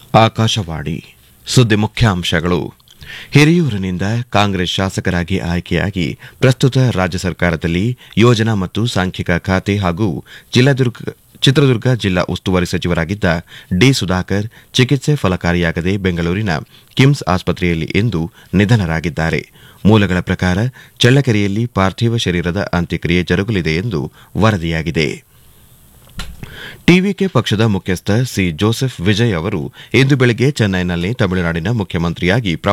ಆಕಾಶವಾಣಿ ಸುದ್ದಿ ಮುಖ್ಯಾಂಶಗಳು ಹಿರಿಯೂರಿನಿಂದ ಕಾಂಗ್ರೆಸ್ ಶಾಸಕರಾಗಿ ಆಯ್ಕೆಯಾಗಿ ಪ್ರಸ್ತುತ ರಾಜ್ಯ ಸರ್ಕಾರದಲ್ಲಿ ಯೋಜನಾ ಮತ್ತು ಸಾಂಖ್ಯಿಕ ಖಾತೆ ಹಾಗೂ ಜಿಲ್ಲಾದುರ್ಗ ಚಿತ್ರದುರ್ಗ ಜಿಲ್ಲಾ ಉಸ್ತುವಾರಿ ಸಚಿವರಾಗಿದ್ದ ಡಿ ಸುಧಾಕರ್ ಚಿಕಿತ್ಸೆ ಫಲಕಾರಿಯಾಗದೆ ಬೆಂಗಳೂರಿನ ಕಿಮ್ಸ್ ಆಸ್ಪತ್ರೆಯಲ್ಲಿ ಇಂದು ನಿಧನರಾಗಿದ್ದಾರೆ ಮೂಲಗಳ ಪ್ರಕಾರ ಚಳ್ಳಕೆರೆಯಲ್ಲಿ ಪಾರ್ಥಿವ ಶರೀರದ ಅಂತ್ಯಕ್ರಿಯೆ ಜರುಗಲಿದೆ ಎಂದು ವರದಿಯಾಗಿದೆ ಟಿವಿಕೆ ಪಕ್ಷದ ಮುಖ್ಯಸ್ಥ ಸಿ ಜೋಸೆಫ್ ವಿಜಯ್ ಅವರು ಇಂದು ಬೆಳಗ್ಗೆ ಚೆನ್ನೈನಲ್ಲಿ ತಮಿಳುನಾಡಿನ ಮುಖ್ಯಮಂತ್ರಿಯಾಗಿ